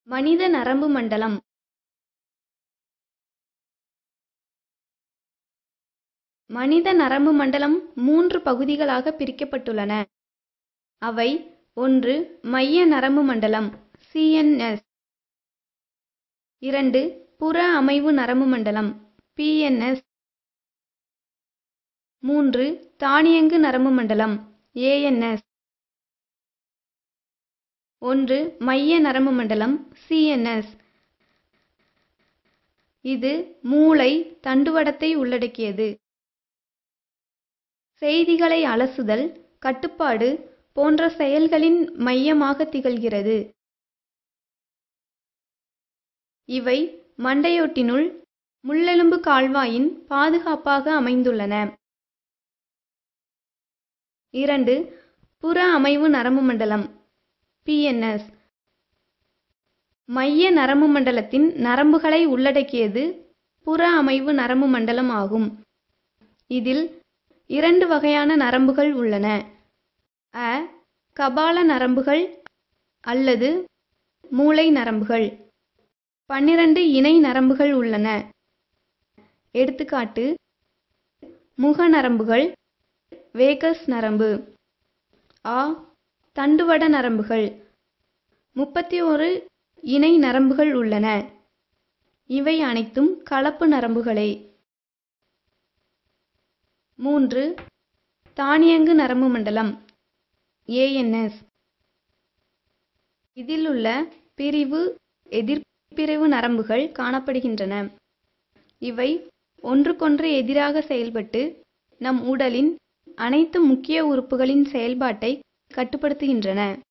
மனித நரம்பு மண்டலம் மனித நரம்பு மண்டலம் மூன்று பகுதிகளாகப் பிரிக்கப்பட்டுள்ளன. அவை ஒன்று மைய நரம்பு மண்டலம் சிஎன்எஸ் இரண்டு புற அமைவு நரம்பு மண்டலம் பிஎன்எஸ் மூன்று தானியங்கு நரம்பு மண்டலம் ஏஎன்எஸ் ஒன்று மைய நரம்பு மண்டலம் சிஎன்எஸ் இது மூளை தண்டுவடத்தை உள்ளடக்கியது. செய்திகளை அலசுதல், கட்டுப்பாடு போன்ற செயல்களின் மையமாகத் திகழ்கிறது. இவை மண்டையோட்டினுள் முள்ளெலும்பு கால்வாயின் பாதுகாப்பாக அமைந்துள்ளன. இரண்டு புற அமைவு நரம்பு மண்டலம் பிஎன்எஸ் மைய நரம்பு மண்டலத்தின் நரம்புகளை உள்ளடக்கியது புற அமைவு நரம்பு மண்டலம் ஆகும். இதில் இரண்டு வகையான நரம்புகள் உள்ளன. அ. கபால நரம்புகள் அல்லது மூளை நரம்புகள். பன்னிரண்டு இணை நரம்புகள் உள்ளன. எடுத்துக்காட்டு முக நரம்புகள் வேகஸ் நரம்பு. ஆ. தண்டுவட நரம்புகள் முப்பத்திரண்டு இணை நரம்புகள் உள்ளன. இவை அனைத்தும் கலப்பு நரம்புகளே. மூன்று தானியங்கு நரம்பு மண்டலம் ஏஎன்எஸ் இதிலுள்ள பிரிவு எதிர்ப்பிரிவு நரம்புகள் காணப்படுகின்றன. இவை ஒன்றுக்கொன்று எதிராக செயல்பட்டு நம் உடலின் அனைத்து முக்கிய உறுப்புகளின் செயல்பாட்டைக் கட்டுப்படுத்துகின்றன.